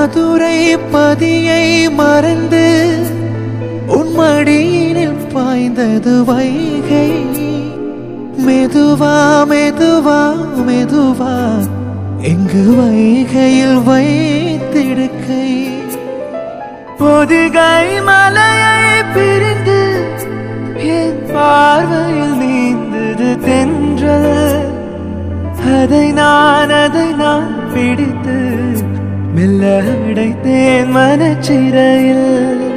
மதுரை பதியை மறந்து உன்மடியினில் பாய்ந்தது வைகை மெதுவா மெதுவா மெதுவா எங்கு வைகையில் வைத்திடுக்கை பொதிகை மலையை பிரிந்து என் பார்வையில் நீந்தது தென்றல் அதை நான் அதை நான் பிடித்து மெல்ல அடைத்தேன் மனச்சிறையில்